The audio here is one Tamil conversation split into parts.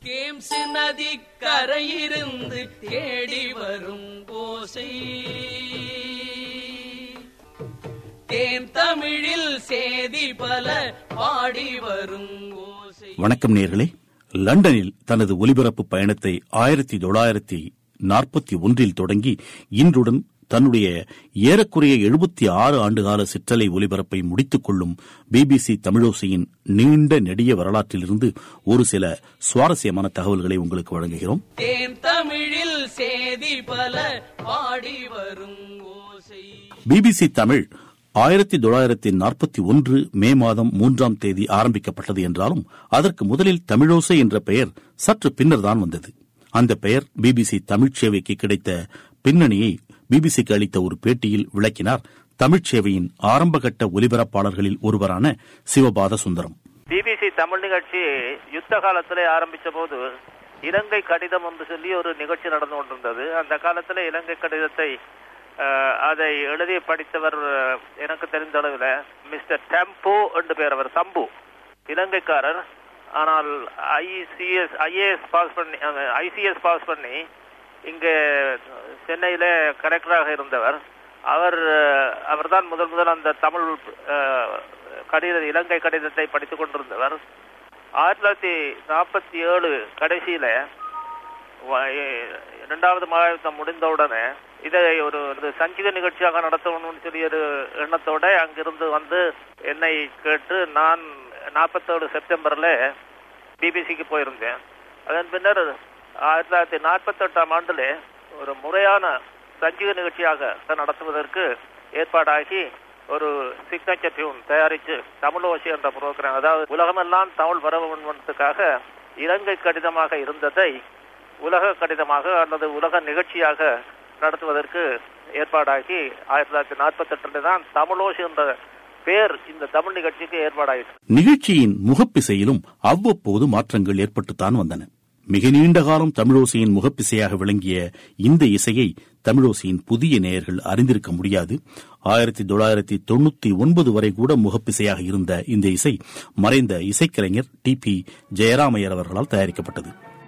தேம்சு நதி கரையிருந்து தேடி வரும் ஓசை தேன் தமிழில் சேதி பல பாடி வரும் ஓசை வணக்கம் நேர்களே லண்டனில் தனது ஒலிபரப்பு பயணத்தை ஆயிரத்தி தொள்ளாயிரத்தி நாற்பத்தி ஒன்றில் தொடங்கி இன்றுடன் தன்னுடைய ஏறக்குறைய எழுபத்தி ஆறு ஆண்டுகால சிற்றலை ஒலிபரப்பை முடித்துக் கொள்ளும் பிபிசி தமிழோசையின் நீண்ட நெடிய வரலாற்றிலிருந்து ஒரு சில சுவாரஸ்யமான தகவல்களை உங்களுக்கு வழங்குகிறோம் தேன் தமிழில் சேதி பல பாடி வரும் ஓசை பிபிசி தமிழ் ஆயிரத்தி தொள்ளாயிரத்தி நாற்பத்தி ஒன்று மே மாதம் மூன்றாம் தேதி ஆரம்பிக்கப்பட்டது என்றாலும் அதற்கு முதலில் தமிழோசை என்ற பெயர் சற்று பின்னர் தான் வந்தது அந்த பெயர் பிபிசி தமிழ்ச் சேவைக்கு கிடைத்த பின்னணியை பிபிசிக்கு அளித்த ஒரு பேட்டியில் விளக்கினார் தமிழ்ச் சேவையின் ஆரம்பகட்ட ஒலிபரப்பாளர்களில் ஒருவரான சிவபாத சுந்தரம் பிபிசி தமிழ் நிகழ்ச்சி யுத்த காலத்திலே ஆரம்பிச்ச போது இலங்கை கடிதம் என்று சொல்லி ஒரு நிகழ்ச்சி நடந்து கொண்டிருந்தது அந்த காலத்தில் இலங்கை கடிதத்தை அஹ், அதை எழுதி படித்தவர் அஹ், எனக்கு தெரிந்த அளவில் மிஸ்டர் டெம்போ என்று பேர் அவர் சம்பு இலங்கைக்காரர் ஆனால் ஐசிஎஸ் ஐஏஎஸ் பாஸ் பண்ணி ஐசிஎஸ் பாஸ் பண்ணி இங்கே சென்னையில கலெக்டராக இருந்தவர் அவர் அவர்தான் முதல் முதல் அந்த தமிழ் அஹ், கடித இலங்கை கடிதத்தை படித்துக் கொண்டிருந்தவர் ஆயிரத்தி தொள்ளாயிரத்தி நாற்பத்தி ஏழு கடைசியில வ- எ- இரண்டாவது மகாயுத்தம் முடிந்தவுடனே இதை ஒரு ஒரு சஞ்சிக நிகழ்ச்சியாக நடத்தணும்னு சொல்லி ஒரு எண்ணத்தோட அங்கிருந்து வந்து என்னை கேட்டு நான் நாற்பத்தேழு செப்டம்பர்ல பிபிசிக்கு போயிருந்தேன் அதன் பின்னர் ஆயிரத்தி தொள்ளாயிரத்தி நாற்பத்தெட்டாம் ஆண்டுல ஒரு முறையான சஞ்சிக நிகழ்ச்சியாக நடத்துவதற்கு ஏற்பாடாகி ஒரு சிக்னேச்சர் டியூன் தயாரித்து தமிழ் ஓசி என்ற புரோகிராம் அதாவது உலகமெல்லாம் தமிழ் வரவன்மத்துக்காக இலங்கை கடிதமாக இருந்ததை உலக கடிதமாக அல்லது உலக நிகழ்ச்சியாக நடத்துவதற்கு ஏற்பாடாகி ஆயிரத்தி தொள்ளாயிரத்தி நாற்பத்தி தான் தமிழோசி என்ற பேர் இந்த தமிழ் நிகழ்ச்சிக்கு ஏற்பாடாயிற்று நிகழ்ச்சியின் முகப்பிசையிலும் அவ்வப்போது மாற்றங்கள் ஏற்பட்டுத்தான் வந்தன மிக நீண்ட காலம் தமிழோசையின் முகப்பிசையாக விளங்கிய இந்த இசையை தமிழோசையின் புதிய நேயர்கள் அறிந்திருக்க முடியாது ஆயிரத்தி தொள்ளாயிரத்தி தொண்ணூத்தி ஒன்பது வரை கூட முகப்பிசையாக இருந்த இந்த இசை மறைந்த இசைக்கலைஞர் டி பி ஜெயராமையர் அவர்களால் தயாரிக்கப்பட்டது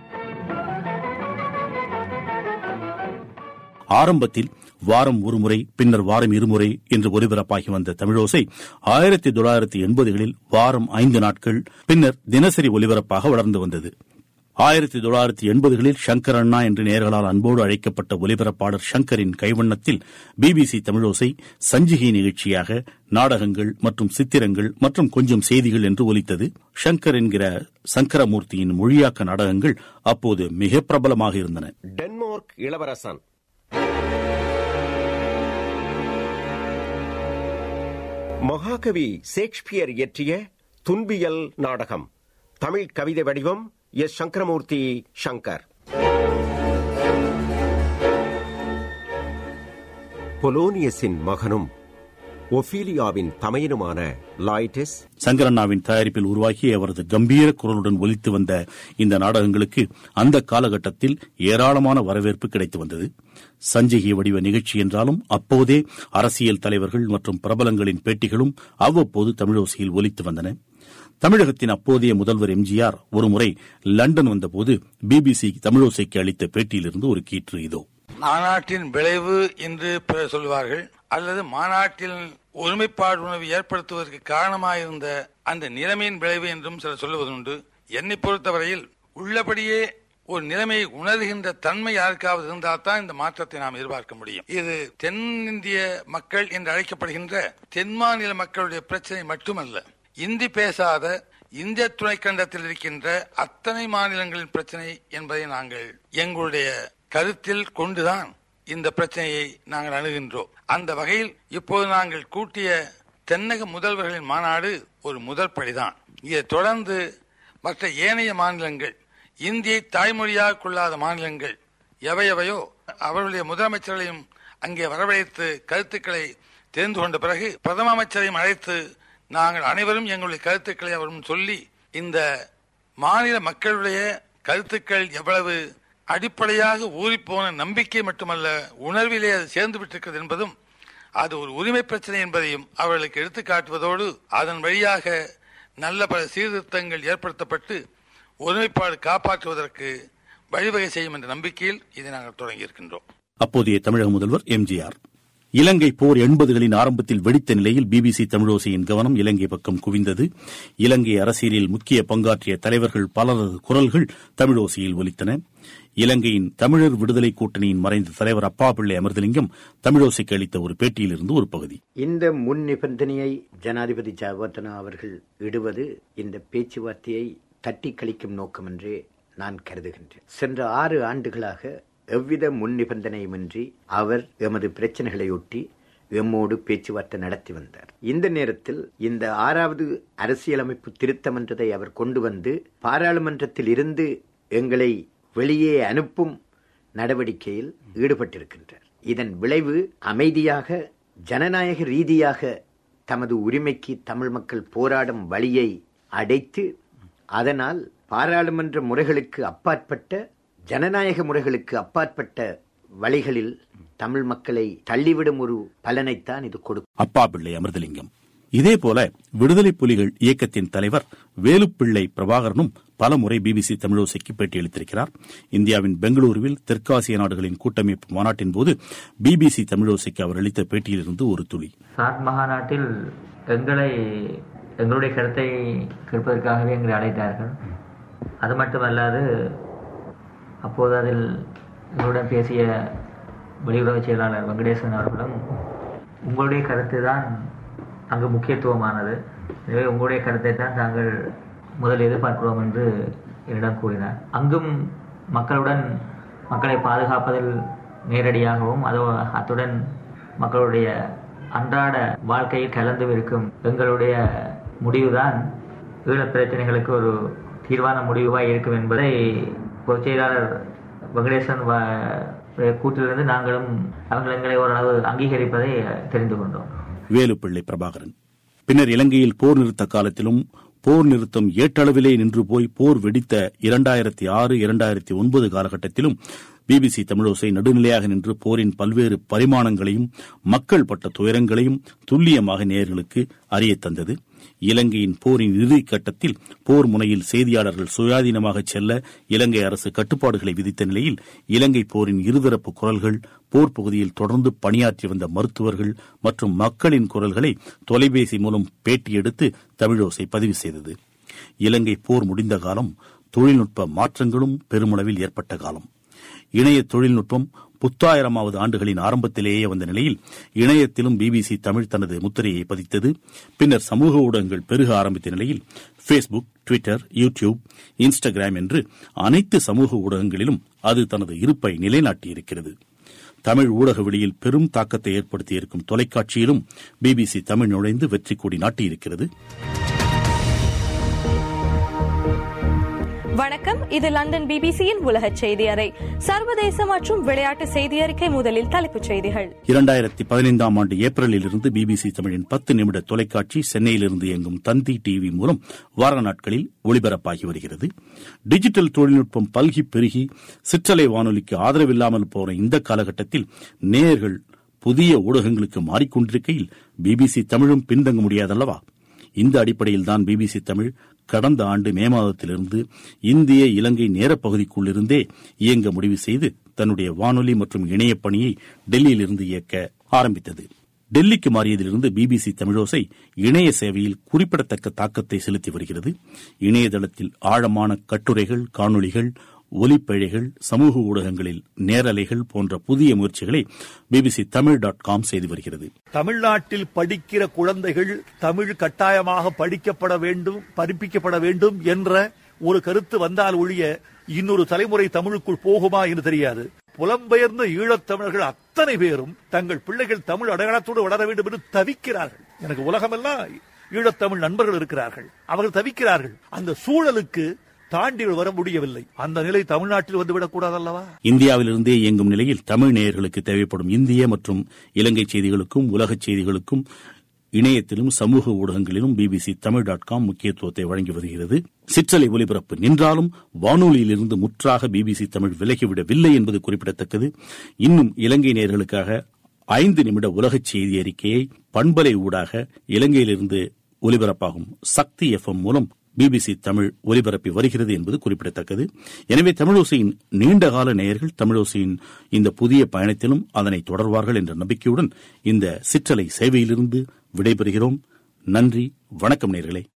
ஆரம்பத்தில் வாரம் ஒருமுறை பின்னர் வாரம் இருமுறை என்று ஒலிபரப்பாகி வந்த தமிழோசை ஆயிரத்தி தொள்ளாயிரத்தி எண்பதுகளில் வாரம் ஐந்து நாட்கள் பின்னர் தினசரி ஒலிபரப்பாக வளர்ந்து வந்தது ஆயிரத்தி தொள்ளாயிரத்தி எண்பதுகளில் சங்கர் அண்ணா என்று நேர்களால் அன்போடு அழைக்கப்பட்ட ஒலிபரப்பாளர் சங்கரின் கைவண்ணத்தில் பிபிசி தமிழோசை சஞ்சிகை நிகழ்ச்சியாக நாடகங்கள் மற்றும் சித்திரங்கள் மற்றும் கொஞ்சம் செய்திகள் என்று ஒலித்தது சங்கர் என்கிற சங்கரமூர்த்தியின் மொழியாக்க நாடகங்கள் அப்போது மிக பிரபலமாக இருந்தன டென்மார்க் இளவரசன் மகாகவி ஷேக்ஸ்பியர் இயற்றிய துன்பியல் நாடகம் தமிழ் கவிதை வடிவம் எஸ் சங்கரமூர்த்தி சங்கர் பொலோனியஸின் மகனும் ஒபீலியாவின் தமையனுமான லாய்டிஸ் சங்கரண்ணாவின் தயாரிப்பில் உருவாகி அவரது கம்பீர குரலுடன் ஒலித்து வந்த இந்த நாடகங்களுக்கு அந்த காலகட்டத்தில் ஏராளமான வரவேற்பு கிடைத்து வந்தது சஞ்சிகை வடிவ நிகழ்ச்சி என்றாலும் அப்போதே அரசியல் தலைவர்கள் மற்றும் பிரபலங்களின் பேட்டிகளும் அவ்வப்போது தமிழோசையில் ஒலித்து வந்தன தமிழகத்தின் அப்போதைய முதல்வர் எம்ஜிஆர் ஒருமுறை லண்டன் வந்தபோது பிபிசி தமிழோசைக்கு அளித்த பேட்டியிலிருந்து ஒரு கீற்று இதோ மாநாட்டின் விளைவு என்று பிறர் சொல்வார்கள் அல்லது மாநாட்டில் ஒருமைப்பாடு உணர்வு ஏற்படுத்துவதற்கு காரணமாயிருந்த அந்த நிலைமையின் விளைவு என்றும் சிலர் சொல்லுவதுண்டு என்னை பொறுத்தவரையில் உள்ளபடியே ஒரு நிலைமையை உணர்கின்ற தன்மை யாருக்காவது இருந்தால்தான் இந்த மாற்றத்தை நாம் எதிர்பார்க்க முடியும் இது தென்னிந்திய மக்கள் என்று அழைக்கப்படுகின்ற தென் மாநில மக்களுடைய பிரச்சனை மட்டுமல்ல இந்தி பேசாத இந்திய துணைக்கண்டத்தில் இருக்கின்ற அத்தனை மாநிலங்களின் பிரச்சனை என்பதை நாங்கள் எங்களுடைய கருத்தில் கொண்டுதான் இந்த பிரச்சனையை நாங்கள் அணுகின்றோம் அந்த வகையில் இப்போது நாங்கள் கூட்டிய தென்னக முதல்வர்களின் மாநாடு ஒரு முதல் படிதான் இதை தொடர்ந்து மற்ற ஏனைய மாநிலங்கள் இந்தியை தாய்மொழியாக கொள்ளாத மாநிலங்கள் எவையவையோ அவர்களுடைய முதலமைச்சர்களையும் அங்கே வரவழைத்து கருத்துக்களை தெரிந்து கொண்ட பிறகு பிரதம அமைச்சரையும் அழைத்து நாங்கள் அனைவரும் எங்களுடைய கருத்துக்களை அவரும் சொல்லி இந்த மாநில மக்களுடைய கருத்துக்கள் எவ்வளவு அடிப்படையாக ஊறிப்போன நம்பிக்கை மட்டுமல்ல உணர்விலே அது சேர்ந்து விட்டிருக்கிறது என்பதும் அது ஒரு உரிமை பிரச்சனை என்பதையும் அவர்களுக்கு எடுத்துக் காட்டுவதோடு அதன் வழியாக நல்ல பல சீர்திருத்தங்கள் ஏற்படுத்தப்பட்டு ஒருமைப்பாடு காப்பாற்றுவதற்கு வழிவகை செய்யும் என்ற நம்பிக்கையில் இதை நாங்கள் தொடங்கி இருக்கின்றோம் அப்போதைய தமிழக முதல்வர் எம்ஜிஆர் இலங்கை போர் எண்பதுகளின் ஆரம்பத்தில் வெடித்த நிலையில் பிபிசி தமிழோசையின் கவனம் இலங்கை பக்கம் குவிந்தது இலங்கை அரசியலில் முக்கிய பங்காற்றிய தலைவர்கள் பலரது குரல்கள் தமிழோசையில் ஒலித்தன இலங்கையின் தமிழர் விடுதலை கூட்டணியின் மறைந்த தலைவர் அப்பா பிள்ளை அமிர்தலிங்கம் தமிழோசைக்கு அளித்த ஒரு பேட்டியிலிருந்து ஒரு பகுதி இந்த முன் நிபந்தனையை ஜனாதிபதி ஜாவர்தனா அவர்கள் இடுவது இந்த பேச்சுவார்த்தையை தட்டி கழிக்கும் நோக்கமென்றே நான் கருதுகின்றேன் சென்ற ஆறு ஆண்டுகளாக எவ்வித முன் நிபந்தனையுமின்றி அவர் எமது பிரச்சனைகளையொட்டி எம்மோடு பேச்சுவார்த்தை நடத்தி வந்தார் இந்த நேரத்தில் இந்த ஆறாவது அரசியலமைப்பு திருத்தம் என்றதை அவர் கொண்டு வந்து பாராளுமன்றத்தில் இருந்து எங்களை வெளியே அனுப்பும் நடவடிக்கையில் ஈடுபட்டிருக்கின்றார் இதன் விளைவு அமைதியாக ஜனநாயக ரீதியாக தமது உரிமைக்கு தமிழ் மக்கள் போராடும் வழியை அடைத்து அதனால் பாராளுமன்ற முறைகளுக்கு அப்பாற்பட்ட ஜனநாயக முறைகளுக்கு அப்பாற்பட்ட வழிகளில் தமிழ் மக்களை தள்ளிவிடும் ஒரு பலனைத்தான் இது கொடுக்கும் அப்பா பிள்ளை அமிர்தலிங்கம் இதேபோல விடுதலை புலிகள் இயக்கத்தின் தலைவர் வேலுப்பிள்ளை பிரபாகரனும் பலமுறை பிபிசி தமிழோசைக்கு பேட்டியளித்திருக்கிறார் இந்தியாவின் பெங்களூருவில் தெற்காசிய நாடுகளின் கூட்டமைப்பு மாநாட்டின் போது பிபிசி தமிழோசைக்கு அவர் அளித்த பேட்டியிலிருந்து ஒரு துளி சாட் மகாநாட்டில் எங்களை எங்களுடைய கருத்தை கேட்பதற்காகவே எங்களை அழைத்தார்கள் அது மட்டுமல்லாது அப்போது அதில் எங்களுடன் பேசிய வெளியுறவு செயலாளர் வெங்கடேசன் அவர்களும் உங்களுடைய கருத்து தான் அங்கு முக்கியத்துவமானது எனவே உங்களுடைய கருத்தை தான் தாங்கள் முதல் எதிர்பார்க்கிறோம் என்று என்னிடம் கூறினார் அங்கும் மக்களுடன் மக்களை பாதுகாப்பதில் நேரடியாகவும் அது அத்துடன் மக்களுடைய அன்றாட வாழ்க்கையில் கலந்து இருக்கும் எங்களுடைய முடிவுதான் ஈழப் பிரச்சனைகளுக்கு ஒரு தீர்வான முடிவாக இருக்கும் என்பதை பொதுச் செயலாளர் வெங்கடேசன் கூட்டிலிருந்து நாங்களும் அவர்கள் எங்களை ஓரளவு அங்கீகரிப்பதை தெரிந்து கொண்டோம் வேலுப்பிள்ளை பிரபாகரன் பின்னர் இலங்கையில் போர் நிறுத்த காலத்திலும் போர் நிறுத்தம் ஏட்டளவிலே நின்று போய் போர் வெடித்த இரண்டாயிரத்தி ஆறு இரண்டாயிரத்தி ஒன்பது காலகட்டத்திலும் பிபிசி தமிழோசை நடுநிலையாக நின்று போரின் பல்வேறு பரிமாணங்களையும் மக்கள் பட்ட துயரங்களையும் துல்லியமாக நேயர்களுக்கு அறிய தந்தது இலங்கையின் போரின் இறுதிக் கட்டத்தில் போர் முனையில் செய்தியாளர்கள் சுயாதீனமாக செல்ல இலங்கை அரசு கட்டுப்பாடுகளை விதித்த நிலையில் இலங்கை போரின் இருதரப்பு குரல்கள் போர் பகுதியில் தொடர்ந்து பணியாற்றி வந்த மருத்துவர்கள் மற்றும் மக்களின் குரல்களை தொலைபேசி மூலம் பேட்டி எடுத்து தமிழோசை பதிவு செய்தது இலங்கை போர் முடிந்த காலம் தொழில்நுட்ப மாற்றங்களும் பெருமளவில் ஏற்பட்ட காலம் இணைய தொழில்நுட்பம் புத்தாயிரமாவது ஆண்டுகளின் ஆரம்பத்திலேயே வந்த நிலையில் இணையத்திலும் பிபிசி தமிழ் தனது முத்திரையை பதித்தது பின்னர் சமூக ஊடகங்கள் பெருக ஆரம்பித்த நிலையில் ஃபேஸ்புக் ட்விட்டர் யூடியூப் இன்ஸ்டாகிராம் என்று அனைத்து சமூக ஊடகங்களிலும் அது தனது இருப்பை நிலைநாட்டியிருக்கிறது தமிழ் ஊடக வெளியில் பெரும் தாக்கத்தை ஏற்படுத்தியிருக்கும் தொலைக்காட்சியிலும் பிபிசி தமிழ் நுழைந்து வெற்றி கொடி நாட்டியிருக்கிறது வணக்கம் இது லண்டன் பிபிசியின் உலக செய்தி அறை சர்வதேச மற்றும் விளையாட்டு செய்தி அறிக்கை முதலில் தலைப்புச் செய்திகள் இரண்டாயிரத்தி பதினைந்தாம் ஆண்டு ஏப்ரலில் இருந்து பிபிசி தமிழின் பத்து நிமிட தொலைக்காட்சி சென்னையிலிருந்து இயங்கும் தந்தி டிவி மூலம் வார நாட்களில் ஒளிபரப்பாகி வருகிறது டிஜிட்டல் தொழில்நுட்பம் பல்கி பெருகி சிற்றலை வானொலிக்கு ஆதரவில்லாமல் போன இந்த காலகட்டத்தில் நேயர்கள் புதிய ஊடகங்களுக்கு மாறிக்கொண்டிருக்கையில் பிபிசி தமிழும் பின்தங்க முடியாதல்லவா இந்த அடிப்படையில் தான் பிபிசி தமிழ் கடந்த ஆண்டு மே மாதத்திலிருந்து இந்திய இலங்கை நேரப்பகுதிக்குள் இருந்தே இயங்க முடிவு செய்து தன்னுடைய வானொலி மற்றும் இணைய பணியை டெல்லியிலிருந்து இயக்க ஆரம்பித்தது டெல்லிக்கு மாறியதிலிருந்து பிபிசி தமிழோசை இணைய சேவையில் குறிப்பிடத்தக்க தாக்கத்தை செலுத்தி வருகிறது இணையதளத்தில் ஆழமான கட்டுரைகள் காணொளிகள் ஒலிப்பழைகள் சமூக ஊடகங்களில் நேரலைகள் போன்ற புதிய முயற்சிகளை பிபிசி தமிழ் டாட் காம் செய்து வருகிறது தமிழ்நாட்டில் படிக்கிற குழந்தைகள் தமிழ் கட்டாயமாக படிக்கப்பட வேண்டும் படிப்பிக்கப்பட வேண்டும் என்ற ஒரு கருத்து வந்தால் ஒழிய இன்னொரு தலைமுறை தமிழுக்குள் போகுமா என்று தெரியாது புலம்பெயர்ந்த ஈழத்தமிழர்கள் அத்தனை பேரும் தங்கள் பிள்ளைகள் தமிழ் அடையாளத்தோடு வளர வேண்டும் என்று தவிக்கிறார்கள் எனக்கு உலகமெல்லாம் ஈழத்தமிழ் நண்பர்கள் இருக்கிறார்கள் அவர்கள் தவிக்கிறார்கள் அந்த சூழலுக்கு தாண்டி வர முடியவில்லை அந்த நிலை தமிழ்நாட்டில் வந்துவிடக் கூடாதல்லவா இந்தியாவிலிருந்தே இயங்கும் நிலையில் தமிழ் நேயர்களுக்கு தேவைப்படும் இந்திய மற்றும் இலங்கை செய்திகளுக்கும் உலகச் செய்திகளுக்கும் இணையத்திலும் சமூக ஊடகங்களிலும் பிபிசி தமிழ் டாட் காம் முக்கியத்துவத்தை வழங்கி வருகிறது சிற்றலை ஒலிபரப்பு நின்றாலும் வானொலியிலிருந்து முற்றாக பிபிசி தமிழ் விலகிவிடவில்லை என்பது குறிப்பிடத்தக்கது இன்னும் இலங்கை நேயர்களுக்காக ஐந்து நிமிட உலகச் செய்தி அறிக்கையை பண்பலை ஊடாக இலங்கையிலிருந்து ஒலிபரப்பாகும் சக்தி எஃப்எம் மூலம் பிபிசி தமிழ் ஒலிபரப்பி வருகிறது என்பது குறிப்பிடத்தக்கது எனவே தமிழோசையின் நீண்டகால நேயர்கள் தமிழோசையின் இந்த புதிய பயணத்திலும் அதனை தொடர்வார்கள் என்ற நம்பிக்கையுடன் இந்த சிற்றலை சேவையிலிருந்து விடைபெறுகிறோம் நன்றி வணக்கம் நேர்களே